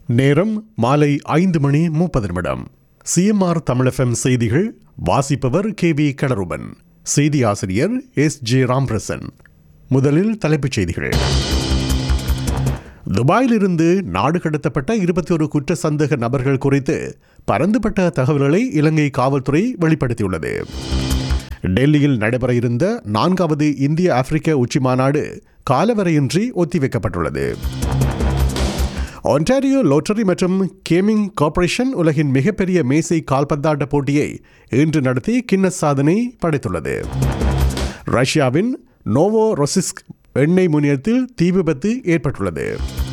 நேரம் மாலை ஐந்து மணி முப்பது நிமிடம் சிஎம்ஆர் தமிழஃபம் செய்திகள் வாசிப்பவர் கே வி கடருபன் செய்தி ஆசிரியர் எஸ் ஜே ராம்பிரசன் முதலில் தலைப்புச் செய்திகள் துபாயிலிருந்து நாடு கடத்தப்பட்ட இருபத்தி ஒரு குற்ற சந்தேக நபர்கள் குறித்து பரந்துபட்ட தகவல்களை இலங்கை காவல்துறை வெளிப்படுத்தியுள்ளது டெல்லியில் நடைபெற இருந்த நான்காவது இந்திய ஆப்பிரிக்க உச்சி மாநாடு காலவரையின்றி ஒத்திவைக்கப்பட்டுள்ளது ஒன்டாரியோ லோட்டரி மற்றும் கேமிங் கார்ப்பரேஷன் உலகின் மிகப்பெரிய மேசை கால்பந்தாட்ட போட்டியை இன்று நடத்தி கின்னஸ் சாதனை படைத்துள்ளது ரஷ்யாவின் நோவோ ரொசிஸ்க் எண்ணெய் முனையத்தில் தீ விபத்து ஏற்பட்டுள்ளது